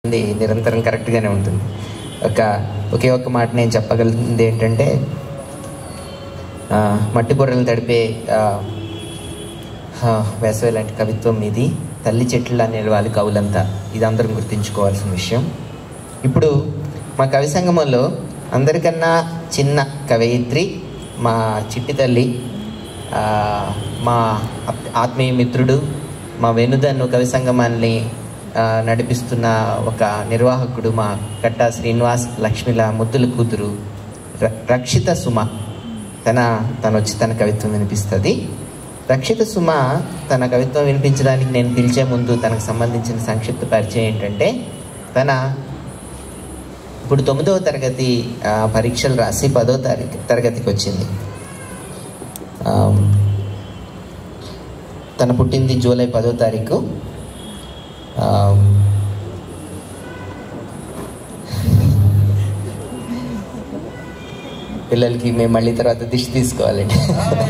ఉంది నిరంతరం కరెక్ట్గానే ఉంటుంది ఒక ఒకే ఒక్క మాట నేను చెప్పగలిగింది ఏంటంటే ఆ, మట్టి బుర్రలు తడిపే ఆ, ఆ, వేసవి లాంటి కవిత్వం ఇది తల్లి చెట్ల నిలవాలి కవులంతా ఇది అందరం గుర్తుంచుకోవాల్సిన విషయం ఇప్పుడు మా కవి సంగమంలో అందరికన్నా చిన్న కవయిత్రి మా చిట్టి తల్లి ఆ, మా ఆప్- ఆత్మీయ మిత్రుడు మా వెనుదన్ను కవి సంగమాన్ని ఆ, నడిపిస్తున్న ఒక నిర్వాహకుడు మా కట్టా శ్రీనివాస్ లక్ష్మిల ముద్దుల కూతురు ర- రక్షిత సుమ తన తను వచ్చి తన కవిత్వం వినిపిస్తుంది రక్షిత సుమ తన కవిత్వం వినిపించడానికి నేను పిలిచే ముందు తనకు సంబంధించిన సంక్షిప్త పరిచయం ఏంటంటే తన ఇప్పుడు తొమ్మిదవ తరగతి ఆ, పరీక్షలు రాసి పదో తారీఖు తరగతికి వచ్చింది ఆ, తన పుట్టింది జూలై పదో తారీఖు ఆ, పిల్లలకి మేము మళ్ళీ తర్వాత దిష్టి తీసుకోవాలండి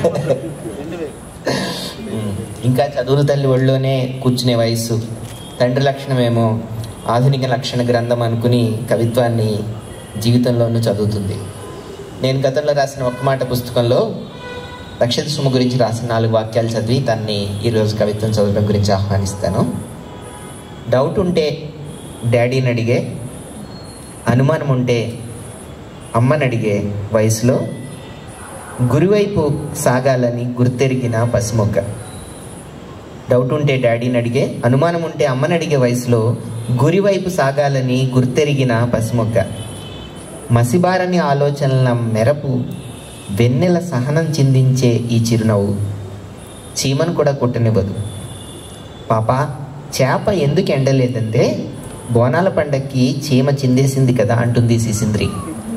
ఉమ్, ఇంకా చదువుల తల్లి ఒళ్ళోనే కూర్చునే వయసు తండ్రి లక్షణమేమో ఆధునిక లక్షణ గ్రంథం అనుకుని కవిత్వాన్ని జీవితంలోనూ చదువుతుంది నేను గతంలో రాసిన ఒక్క మాట పుస్తకంలో రక్షిత సుమ గురించి రాసిన నాలుగు వాక్యాలు చదివి తన్ని ఈరోజు కవిత్వం చదవడం గురించి ఆహ్వానిస్తాను డౌట్ ఉంటే డాడీని అడిగే అనుమానం ఉంటే అమ్మని అడిగే వయసులో గురువైపు సాగాలని గుర్తెరిగిన పసిమొగ్గ డౌట్ ఉంటే డాడీని అడిగే అనుమానం ఉంటే అమ్మని అడిగే వయసులో గురివైపు సాగాలని గుర్తెరిగిన పసిమొగ్గ మసిబారని ఆలోచనల మెరపు వెన్నెల సహనం చిందించే ఈ చిరునవ్వు చీమను కూడా కొట్టనివ్వదు పాప చేప ఎందుకు ఎండలేదంటే బోనాల పండక్కి చీమ చిందేసింది కదా అంటుంది సిసింద్రి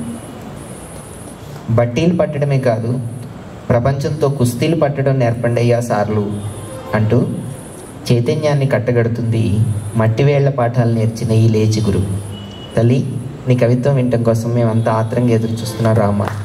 బట్టీలు పట్టడమే కాదు ప్రపంచంతో కుస్తీలు పట్టడం నేర్పండయ్యా సార్లు అంటూ చైతన్యాన్ని కట్టగడుతుంది మట్టివేళ్ల పాఠాలు నేర్చిన ఈ లేచి గురు తల్లి నీ కవిత్వం వినటం కోసం మేమంతా ఆత్రంగా ఎదురు చూస్తున్నాం రామా